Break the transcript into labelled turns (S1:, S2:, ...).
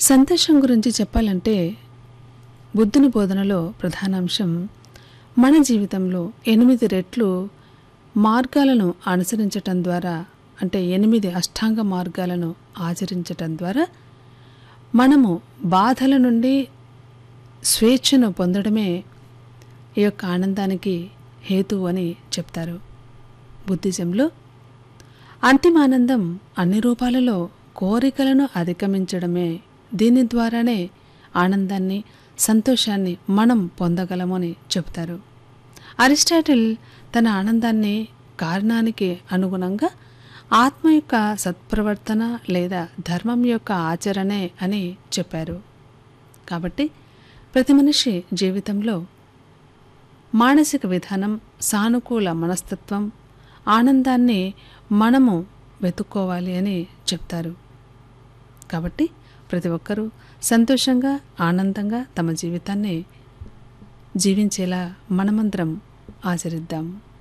S1: సంతోషం గురించి చెప్పాలంటే బుద్ధుని బోధనలో ప్రధానాంశం మన జీవితంలో ఎనిమిది రెట్లు మార్గాలను అనుసరించటం ద్వారా అంటే ఎనిమిది అష్టాంగ మార్గాలను ఆచరించటం ద్వారా మనము బాధల నుండి స్వేచ్ఛను పొందడమే ఈ యొక్క ఆనందానికి హేతువు అని చెప్తారు బుద్ధిజంలో అంతిమానందం అన్ని రూపాలలో కోరికలను అధిగమించడమే దీని ద్వారానే ఆనందాన్ని సంతోషాన్ని మనం పొందగలమని చెప్తారు అరిస్టాటిల్ తన ఆనందాన్ని కారణానికి అనుగుణంగా ఆత్మ యొక్క సత్ప్రవర్తన లేదా ధర్మం యొక్క ఆచరణే అని చెప్పారు కాబట్టి ప్రతి మనిషి జీవితంలో మానసిక విధానం సానుకూల మనస్తత్వం ఆనందాన్ని మనము వెతుక్కోవాలి అని చెప్తారు కాబట్టి ప్రతి ఒక్కరూ సంతోషంగా ఆనందంగా తమ జీవితాన్ని జీవించేలా మనమందరం ఆచరిద్దాం